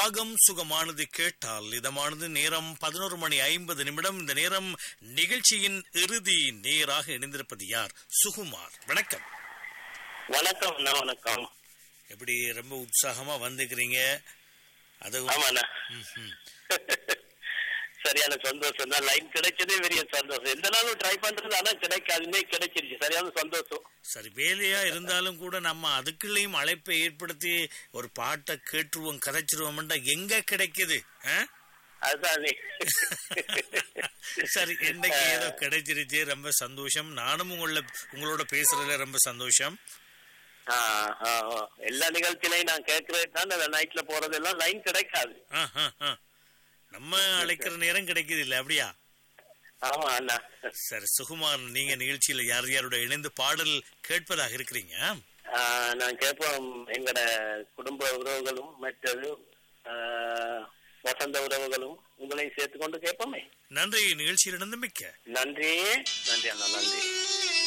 ராகம் சுகமானது கேட்டால் இதமானது நேரம் பதினோரு மணி ஐம்பது நிமிடம் இந்த நேரம் நிகழ்ச்சியின் இறுதி நேராக இணைந்திருப்பது யார் சுகுமார் வணக்கம் வணக்கம் அண்ணா வணக்கம் எப்படி ரொம்ப உற்சாகமா வந்துக்கிறீங்க அதுவும் ஆமாண்ணா ம்ஹும். சரியான சந்தோஷம் தான் லைன் கிடைச்சதே பெரிய சந்தோஷம் எந்த நாளும் ட்ரை பண்றது ஆனா கிடைக்காதுமே கிடைச்சிருச்சு சரியான சந்தோஷம் சரி வேலையா இருந்தாலும் கூட நம்ம அதுக்குள்ளேயும் அழைப்பை ஏற்படுத்தி ஒரு பாட்டை கேட்டுருவோம் கதைச்சிருவோம்டா எங்க கிடைக்குது ஆ? அதுதான் நீ சரி இன்னைக்கு ஏதோ கிடைச்சிருச்சு ரொம்ப சந்தோஷம் நானும் உங்கள உங்களோட பேசுறதுல ரொம்ப சந்தோஷம் ஆ, ஆ, ஆ. எல்லா நிகழ்ச்சியிலையும் நான் கேட்கறது தான் நைட்ல போறதெல்லாம் லைன் கிடைக்காது ஆ, ஆ, ஆ. நம்ம அழைக்கிற நேரம் கிடைக்குது இல்ல அப்படியா ஆமா அண்ணா சரி சுகுமார் நீங்க நிகழ்ச்சியில யார் யாரோட இணைந்து பாடல் கேட்பதாக இருக்கிறீங்க ஆ, நான் கேட்போம் எங்கட குடும்ப உறவுகளும் மற்றது ஆ, வசந்த உறவுகளும் உங்களையும் சேர்த்து கொண்டு கேட்போமே நன்றி நிகழ்ச்சியில் இணைந்து மிக்க நன்றி நன்றி அண்ணா நன்றி